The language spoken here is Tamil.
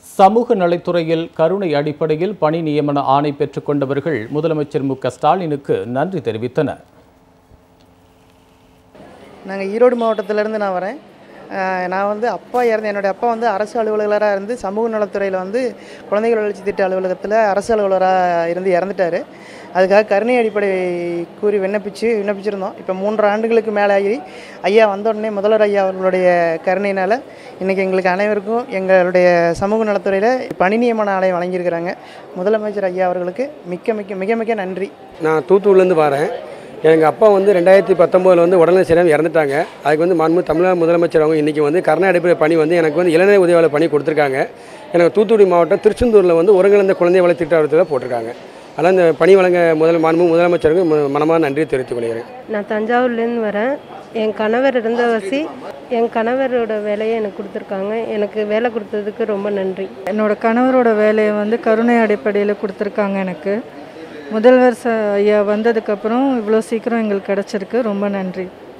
சமூக நலத்துறையில் கருணை அடிப்படையில் பணி நியமன ஆணை பெற்றுக்கொண்டவர்கள் முதலமைச்சர் மு க ஸ்டாலினுக்கு நன்றி தெரிவித்தனர் நாங்கள் ஈரோடு மாவட்டத்திலேருந்து நான் வரேன் அஹ் நான் வந்து அப்பா இறந்து என்னுடைய அப்பா வந்து அரசு அலுவலராக இருந்து சமூக நலத்துறையில் வந்து குழந்தைகள் வளர்ச்சி திட்ட அலுவலகத்தில் அரசு அலுவலராக இருந்து இறந்துட்டார் அதுக்காக கருணை அடிப்படை கூறி விண்ணப்பிச்சு விண்ணப்பிச்சிருந்தோம் இப்போ மூன்று ஆண்டுகளுக்கு மேலே ஆகி ஐயா வந்த உடனே முதல்வர் ஐயா அவர்களுடைய கருணையினால் இன்றைக்கி எங்களுக்கு அனைவருக்கும் எங்களுடைய சமூக நலத்துறையில் பணி நியமன ஆணையம் வழங்கியிருக்கிறாங்க முதலமைச்சர் ஐயா அவர்களுக்கு மிக்க மிக்க மிக மிக நன்றி நான் தூத்துக்குடிலேருந்து வரேன் எங்கள் அப்பா வந்து ரெண்டாயிரத்தி பத்தொம்போதில் வந்து உடல்நல சரியாமல் இறந்துட்டாங்க அதுக்கு வந்து மாண்பு தமிழ்நாடு முதலமைச்சர் அவங்க இன்றைக்கி வந்து கருணை அடிப்படை பணி வந்து எனக்கு வந்து இளநிலை உதவியாளர் பணி கொடுத்துருக்காங்க எனக்கு தூத்துக்குடி மாவட்டம் திருச்செந்தூரில் வந்து ஒருங்கிணைந்த குழந்தை வள திட்டத்தில் போட்டிருக்காங்க அதனால் இந்த பணி வழங்க முதல் மாண்பு முதலமைச்சருக்கு ம- மனமான நன்றியை தெரிவித்துக் கொள்கிறேன் நான் தஞ்சாவூர்லேருந்து வரேன் என் கணவர் இருந்தவசி என் கணவரோட வேலையை எனக்கு கொடுத்துருக்காங்க எனக்கு வேலை கொடுத்ததுக்கு ரொம்ப நன்றி என்னோட கணவரோட வேலையை வந்து கருணை அடிப்படையில் கொடுத்துருக்காங்க எனக்கு முதல்வர் ச ஐயா வந்ததுக்கப்புறம் இவ்வளோ சீக்கிரம் எங்களுக்கு கிடச்சிருக்கு ரொம்ப நன்றி